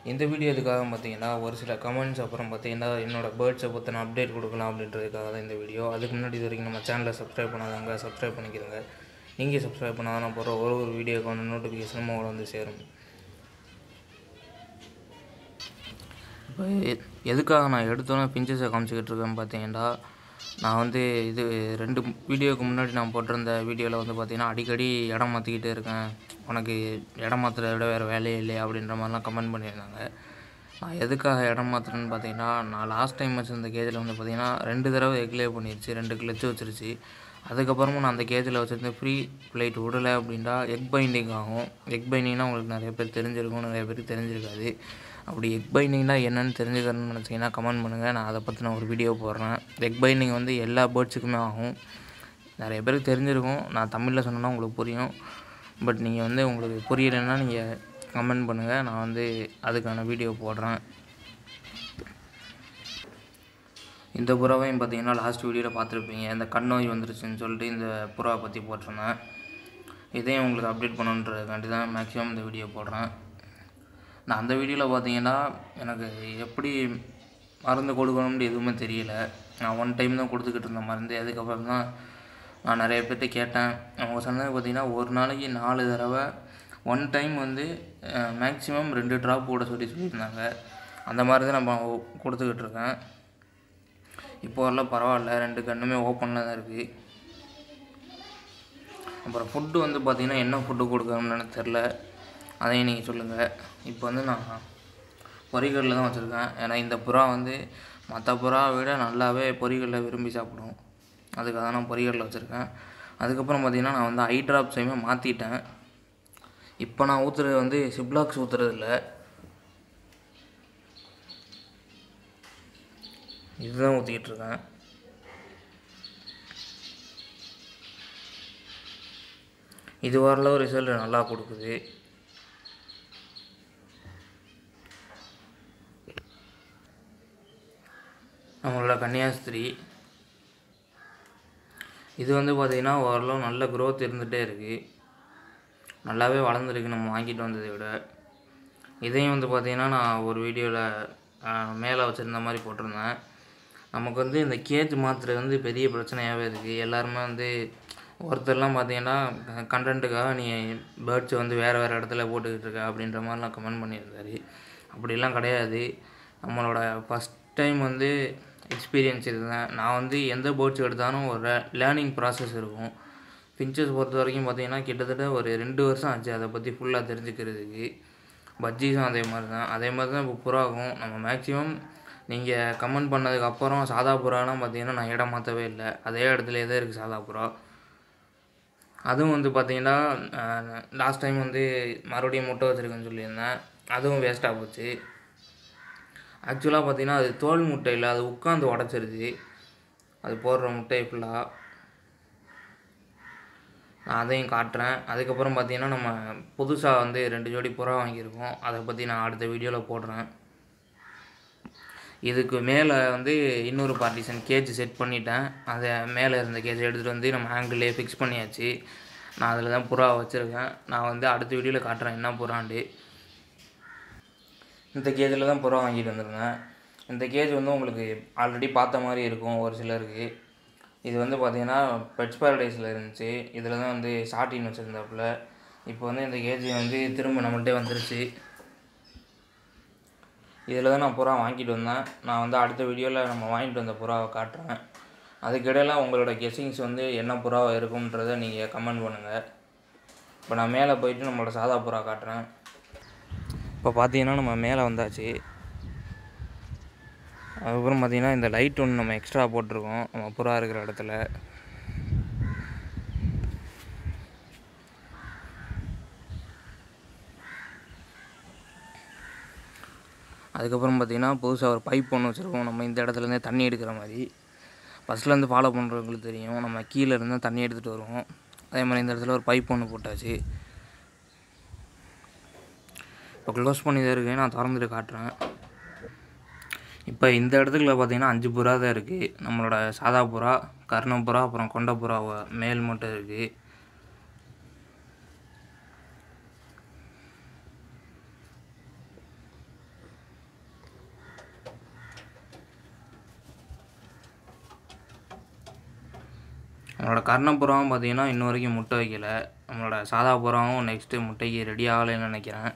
இந்த வீடியோ எதுக்காக பார்த்தீங்கன்னா ஒரு சில கமெண்ட்ஸ் அப்புறம் பார்த்தீங்கன்னா என்னோடய பேர்ட்ஸை பற்றின அப்டேட் கொடுக்கலாம் அப்படின்றதுக்காக தான் இந்த வீடியோ அதுக்கு முன்னாடி இது வரைக்கும் நம்ம சேனலை சப்ஸ்கிரைப் பண்ணாதாங்க சப்ஸ்கிரைப் பண்ணிக்கிறங்க நீங்கள் சப்ஸ்கிரைப் பண்ணாதான் நான் போகிற ஒரு ஒரு வீடியோக்கான நோட்டிஃபிகேஷனும் உங்களை வந்து சேரும் இப்போ எ- எதுக்காக நான் எடுத்தோன்னே பிஞ்சஸை காமிச்சிக்கிட்டு இருக்கேன்னு பார்த்தீங்கன்னா நான் வந்து இது ரெண்டு வீடியோக்கு முன்னாடி நான் போட்டிருந்த வீடியோவில் வந்து பார்த்தீங்கன்னா அடிக்கடி இடம் மாற்றிக்கிட்டே இருக்கேன் உனக்கு இடம் மாற்றுறத விட வேறு வேலையே இல்லையா அப்படின்ற மாதிரிலாம் கமெண்ட் பண்ணியிருந்தாங்க நான் எதுக்காக இடம் மாற்றுறேன்னு பார்த்தீங்கன்னா நான் லாஸ்ட் டைம் வச்சுருந்த கேஜில் வந்து பார்த்தீங்கன்னா ரெண்டு தடவை எக்லே பண்ணிருச்சு ரெண்டு கிளச்சு வச்சிருச்சு அதுக்கப்புறமும் நான் அந்த கேஜில் வச்சுருந்த ஃப்ரீ பிளேட் விடலை அப்படின்னா எக் பைண்டிங் ஆகும் எக் பைண்டிங்னா உங்களுக்கு நிறைய பேர் தெரிஞ்சிருக்கும் நிறைய பேருக்கு தெரிஞ்சிருக்காது அப்படி எக் பைண்டிங்னா என்னன்னு தெரிஞ்சுக்கணும்னு நினச்சிங்கன்னா கமெண்ட் பண்ணுங்கள் நான் அதை பற்றி நான் ஒரு வீடியோ போடுறேன் எக் பைண்டிங் வந்து எல்லா பேர்ட்ஸுக்குமே ஆகும் நிறைய பேருக்கு தெரிஞ்சிருக்கும் நான் தமிழில் சொன்னேன்னா உங்களுக்கு புரியும் பட் நீங்கள் வந்து உங்களுக்கு புரியலைன்னா நீங்கள் கமெண்ட் பண்ணுங்கள் நான் வந்து அதுக்கான வீடியோ போடுறேன் இந்த புறாவையும் பார்த்தீங்கன்னா லாஸ்ட் வீடியோவில் பார்த்துருப்பீங்க இந்த கண் நோய் வந்துருச்சுன்னு சொல்லிட்டு இந்த புறாவை பற்றி போட்டிருந்தேன் இதையும் உங்களுக்கு அப்டேட் பண்ணணுன்றதுக்காண்டி தான் மேக்ஸிமம் இந்த வீடியோ போடுறேன் நான் அந்த வீடியோவில் பார்த்தீங்கன்னா எனக்கு எப்படி மருந்து கொடுக்கணும்னு எதுவுமே தெரியல நான் ஒன் டைம் தான் கொடுத்துக்கிட்டு இருந்தேன் மருந்து அதுக்கப்புறம் தான் நான் நிறைய பேர்கிட்ட கேட்டேன் அவங்க சொன்னது பார்த்தீங்கன்னா ஒரு நாளைக்கு நாலு தடவை ஒன் டைம் வந்து மேக்ஸிமம் ரெண்டு ட்ராப் போட சொல்லி சொல்லியிருந்தாங்க அந்த மாதிரி தான் நம்ம கொடுத்துக்கிட்டு இருக்கேன் இப்போ வரலாம் பரவாயில்ல ரெண்டு கண்ணுமே ஓப்பனில் தான் இருக்குது அப்புறம் ஃபுட்டு வந்து பார்த்தீங்கன்னா என்ன ஃபுட்டு கொடுக்கணும்னு எனக்கு தெரில அதையும் நீங்கள் சொல்லுங்கள் இப்போ வந்து நான் பொரிகடலில் தான் வச்சுருக்கேன் ஏன்னா இந்த புறா வந்து மற்ற புறாவை விட நல்லாவே பொரிகடலை விரும்பி சாப்பிடும் அதுக்காக தான் நான் பொரிகடலில் வச்சுருக்கேன் அதுக்கப்புறம் பார்த்தீங்கன்னா நான் வந்து ஐ ட்ராப்ஸையுமே மாற்றிட்டேன் இப்போ நான் ஊற்றுறது வந்து சிப்லாக்ஸ் ஊற்றுறது இல்லை இதுதான் ஊற்றிக்கிட்டு இருக்கேன் இது வரலாம் ரிசல்ட் நல்லா கொடுக்குது நம்மளோட கன்னியாஸ்திரி இது வந்து பார்த்திங்கன்னா ஓரளவு நல்ல growth இருந்துகிட்டே இருக்குது நல்லாவே வளர்ந்துருக்கு நம்ம வாங்கிட்டு வந்ததை விட இதையும் வந்து பார்த்திங்கன்னா நான் ஒரு வீடியோவில் மேலே வச்சுருந்த மாதிரி போட்டிருந்தேன் நமக்கு வந்து இந்த கேஜ் மாற்றுறது வந்து பெரிய பிரச்சனையாகவே இருக்குது எல்லாருமே வந்து ஒருத்தர்லாம் பார்த்தீங்கன்னா கண்டென்ட்டுக்காக நீ பேர்ட்ஸை வந்து வேறு வேறு இடத்துல போட்டுக்கிட்டு இருக்க அப்படின்ற மாதிரிலாம் கமெண்ட் பண்ணியிருந்தாரு அப்படிலாம் கிடையாது நம்மளோட ஃபஸ்ட் டைம் வந்து எக்ஸ்பீரியன்ஸ் இதுதான் நான் வந்து எந்த பேர்ட்ஸ் எடுத்தாலும் ஒரு லேர்னிங் ப்ராசஸ் இருக்கும் ஃபின்ச்சஸ் பொறுத்த வரைக்கும் பார்த்தீங்கன்னா கிட்டத்தட்ட ஒரு ரெண்டு வருஷம் ஆச்சு அதை பற்றி ஃபுல்லாக தெரிஞ்சுக்கிறதுக்கு பஜ்ஜீஸும் அதே மாதிரி தான் அதே மாதிரி தான் இப்போ புறாகும் நம்ம மேக்ஸிமம் நீங்கள் கமெண்ட் பண்ணதுக்கு அப்புறம் சாதா புறாலாம் பார்த்தீங்கன்னா நான் இடம் மாற்றவே இல்லை அதே இடத்துலயே தான் இருக்குது சாதா புறா அதுவும் வந்து பார்த்தீங்கன்னா லாஸ்ட் டைம் வந்து மறுபடியும் முட்டை வச்சுருக்கேன்னு சொல்லியிருந்தேன் அதுவும் வேஸ்ட்டாக போச்சு ஆக்சுவலாக பார்த்தீங்கன்னா அது தோல் முட்டை இல்லை அது உட்காந்து உடச்சிருச்சு அது போடுற முட்டை ஃபுல்லாக நான் அதையும் காட்டுறேன் அதுக்கப்புறம் பார்த்தீங்கன்னா நம்ம புதுசாக வந்து ரெண்டு ஜோடி புறா வாங்கியிருக்கோம் அதை பற்றி நான் அடுத்த வீடியோவில் போடுறேன் இதுக்கு மேலே வந்து இன்னொரு பார்ட்டிஷன் கேஜ் செட் பண்ணிட்டேன் அதை மேலே இருந்த கேஜ் எடுத்துகிட்டு வந்து நம்ம ஆங்கிள்லேயே ஃபிக்ஸ் பண்ணியாச்சு நான் அதில் தான் புறா வச்சுருக்கேன் நான் வந்து அடுத்த வீடியோவில் காட்டுறேன் என்ன புறாண்டு இந்த கேஜில் தான் புறா வாங்கிட்டு வந்திருந்தேன் இந்த கேஜ் வந்து உங்களுக்கு ஆல்ரெடி பார்த்த மாதிரி இருக்கும் ஒரு சிலருக்கு இது வந்து பார்த்தீங்கன்னா பெட்ஸ் பேரடைஸில் இருந்துச்சு இதில் தான் வந்து ஷார்டின் வச்சுருந்தாப்புல இப்போ வந்து இந்த கேஜ் வந்து திரும்ப நம்மள்ட்டே வந்துருச்சு இதில் தான் நான் புறா வாங்கிட்டு வந்தேன் நான் வந்து அடுத்த வீடியோவில் நம்ம வாங்கிட்டு வந்த புறாவை காட்டுறேன் அதுக்கிடையில உங்களோட கெஸ்ஸிங்ஸ் வந்து என்ன புறாவை இருக்கும்ன்றதை நீங்கள் கமெண்ட் பண்ணுங்கள் இப்போ நான் மேலே போயிட்டு நம்மளோட சாதா புறா காட்டுறேன் இப்போ பார்த்தீங்கன்னா நம்ம மேலே வந்தாச்சு அதுக்கப்புறம் பார்த்தீங்கன்னா இந்த லைட் ஒன்று நம்ம எக்ஸ்ட்ரா போட்டிருக்கோம் நம்ம புறா இருக்கிற இடத்துல அதுக்கப்புறம் பார்த்தீங்கன்னா புதுசாக ஒரு பைப் ஒன்று வச்சுருக்கோம் நம்ம இந்த இடத்துலேருந்தே தண்ணி எடுக்கிற மாதிரி ஃபஸ்ட்லேருந்து ஃபாலோ பண்ணுறவங்களுக்கு தெரியும் நம்ம கீழே இருந்து தண்ணி எடுத்துகிட்டு வருவோம் அதே மாதிரி இந்த இடத்துல ஒரு பைப் ஒன்று போட்டாச்சு இப்போ க்ளோஸ் பண்ணி தான் இருக்குது நான் திறந்துட்டு காட்டுறேன் இப்போ இந்த இடத்துக்குள்ள பார்த்தீங்கன்னா அஞ்சு புறா தான் இருக்குது நம்மளோட சாதா புறா கர்ண புறா அப்புறம் கொண்ட புறா வ- மேல் மட்டும் இருக்குது நம்மளோட கர்ணப்புறாவும் பார்த்தீங்கன்னா இன்ன வரைக்கும் முட்டை வைக்கல நம்மளோட சாதா புறாவும் நெக்ஸ்ட்டு முட்டைக்கு ரெடி ஆகலைன்னு நினைக்கிறேன்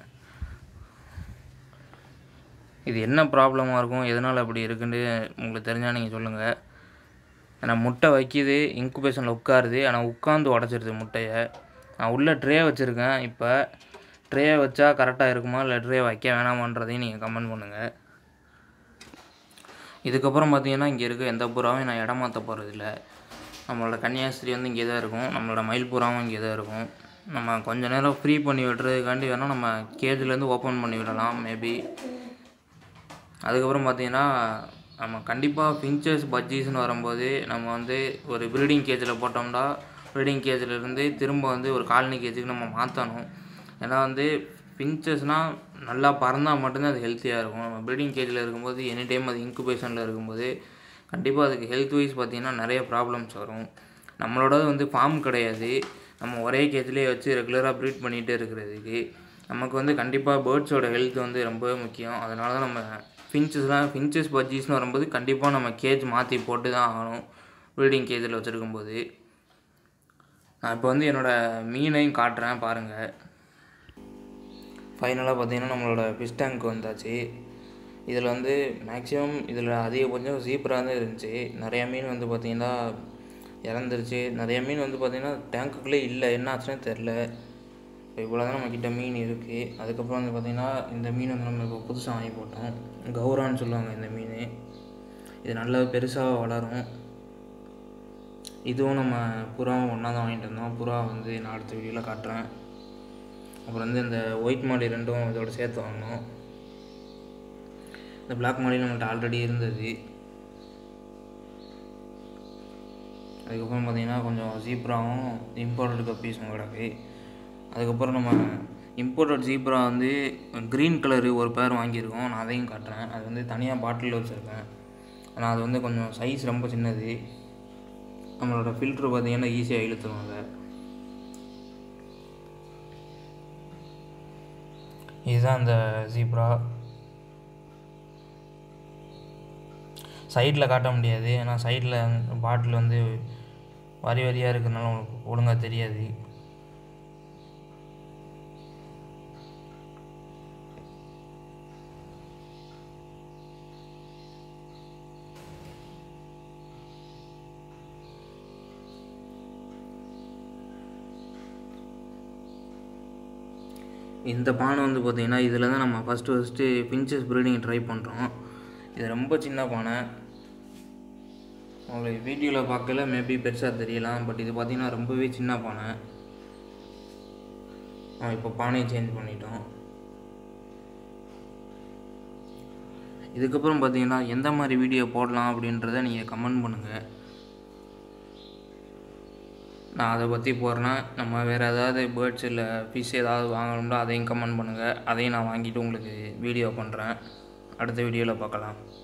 இது என்ன ப்ராப்ளமாக இருக்கும் எதனால் அப்படி இருக்குன்னு உங்களுக்கு தெரிஞ்சால் நீங்கள் சொல்லுங்கள் ஏன்னா முட்டை வைக்கிது இன்குபேஷனில் உட்காருது ஆனால் உட்காந்து உடச்சிருது முட்டையை நான் உள்ளே ட்ரே வச்சுருக்கேன் இப்போ ட்ரே வச்சா கரெக்டாக இருக்குமா இல்லை ட்ரே வைக்க வேணாமான்றதையும் நீங்கள் கமெண்ட் பண்ணுங்கள் இதுக்கப்புறம் பார்த்தீங்கன்னா இங்கே இருக்க எந்த புறாவையும் நான் இடமாற்ற போகிறதில்ல நம்மளோட கன்னியாஸ்திரி வந்து இங்கே தான் இருக்கும் நம்மளோட மயில் புறாவும் இங்கே தான் இருக்கும் நம்ம கொஞ்ச நேரம் ஃப்ரீ பண்ணி விடுறதுக்காண்டி வேணால் நம்ம கேஜ்லேருந்து ஓப்பன் பண்ணி விடலாம் மேபி அதுக்கப்புறம் பார்த்தீங்கன்னா நம்ம கண்டிப்பாக ஃபின்ச்சர்ஸ் பஜ்ஜீஸ்னு வரும்போது நம்ம வந்து ஒரு ப்ரீடிங் கேஜில் போட்டோம்னா ப்ரீடிங் கேஜிலேருந்து திரும்ப வந்து ஒரு காலனி கேஜுக்கு நம்ம மாற்றணும் ஏன்னா வந்து ஃபின்ச்சஸ்னால் நல்லா பறந்தால் மட்டும்தான் அது ஹெல்த்தியாக இருக்கும் நம்ம ப்ரீடிங் கேஜில் இருக்கும்போது எனி டைம் அது இன்குபேஷனில் இருக்கும்போது கண்டிப்பாக அதுக்கு ஹெல்த் வைஸ் பார்த்திங்கன்னா நிறைய ப்ராப்ளம்ஸ் வரும் நம்மளோடது வந்து ஃபார்ம் கிடையாது நம்ம ஒரே கேஜ்லேயே வச்சு ரெகுலராக ப்ரீட் பண்ணிகிட்டே இருக்கிறதுக்கு நமக்கு வந்து கண்டிப்பாக பேர்ட்ஸோட ஹெல்த் வந்து ரொம்பவே முக்கியம் அதனால தான் நம்ம ஃபின்ச்சஸ்லாம் ஃபின்ச்சஸ் பஜ்ஜீஸ்னு வரும்போது கண்டிப்பாக நம்ம கேஜ் மாற்றி போட்டு தான் ஆகணும் ப்ரீடிங் கேஜில் வச்சுருக்கும்போது நான் இப்போ வந்து என்னோடய மீனையும் காட்டுறேன் பாருங்கள் ஃபைனலாக பார்த்தீங்கன்னா நம்மளோட ஃபிஷ் டேங்க் வந்தாச்சு இதில் வந்து மேக்ஸிமம் இதில் அதிகபட்சம் ஜீப்ரா தான் இருந்துச்சு நிறையா மீன் வந்து பார்த்திங்கன்னா இறந்துருச்சு நிறைய மீன் வந்து பார்த்திங்கன்னா டேங்க்குள்ளே இல்லை என்ன ஆச்சுன்னு தெரில இப்போ இவ்வளோ தான் நம்மக்கிட்ட மீன் இருக்குது அதுக்கப்புறம் வந்து பார்த்திங்கன்னா இந்த மீன் வந்து நம்ம இப்போ புதுசாக வாங்கி போட்டோம் கௌரான்னு சொல்லுவாங்க இந்த மீன் இது நல்லா பெருசாக வளரும் இதுவும் நம்ம புறாவும் ஒன்றா தான் வாங்கிட்டு வந்தோம் புறா வந்து நான் அடுத்த வீடியோவில் காட்டுறேன் அப்புறம் வந்து இந்த ஒயிட் மாடி ரெண்டும் இதோட சேர்த்து வாங்கினோம் இந்த பிளாக் மாடி நம்மள்ட்ட ஆல்ரெடி இருந்தது அதுக்கப்புறம் பார்த்திங்கன்னா கொஞ்சம் ஜீப்ராவும் இம்போர்ட்டட் கப்பீஸும் கிடக்கு அதுக்கப்புறம் நம்ம இம்போர்ட்டட் ஜீப்ரா வந்து க்ரீன் கலரு ஒரு பேர் வாங்கியிருக்கோம் நான் அதையும் காட்டுறேன் அது வந்து தனியாக பாட்டிலில் வச்சுருக்கேன் ஆனால் அது வந்து கொஞ்சம் சைஸ் ரொம்ப சின்னது நம்மளோட ஃபில்ட்ரு பார்த்திங்கன்னா ஈஸியாக இழுத்துருவாங்க இதுதான் அந்த ஜீப்ரா சைடில் காட்ட முடியாது ஏன்னா சைடில் பாட்டில் வந்து வரி வரியாக இருக்கிறதுனால உங்களுக்கு ஒழுங்காக தெரியாது இந்த பானை வந்து பார்த்திங்கன்னா இதில் தான் நம்ம first first finches breeding try பண்ணுறோம் இது ரொம்ப சின்ன பானை உங்களுக்கு வீடியோவில் பார்க்கல மேபி பெருசாக தெரியலாம் பட் இது பார்த்திங்கன்னா ரொம்பவே சின்ன பானை இப்போ பானையை சேஞ்ச் பண்ணிட்டோம் இதுக்கப்புறம் பார்த்தீங்கன்னா எந்த மாதிரி வீடியோ போடலாம் அப்படின்றத நீங்கள் கமெண்ட் பண்ணுங்கள் நான் அதை பற்றி போடுறேன்னா நம்ம வேறு ஏதாவது பேர்ட்ஸ் இல்லை ஃபிஷ் ஏதாவது வாங்கணும்னா அதையும் கமெண்ட் பண்ணுங்கள் அதையும் நான் வாங்கிட்டு உங்களுக்கு வீடியோ பண்ணுறேன் அடுத்த வீடியோவில் பார்க்கலாம்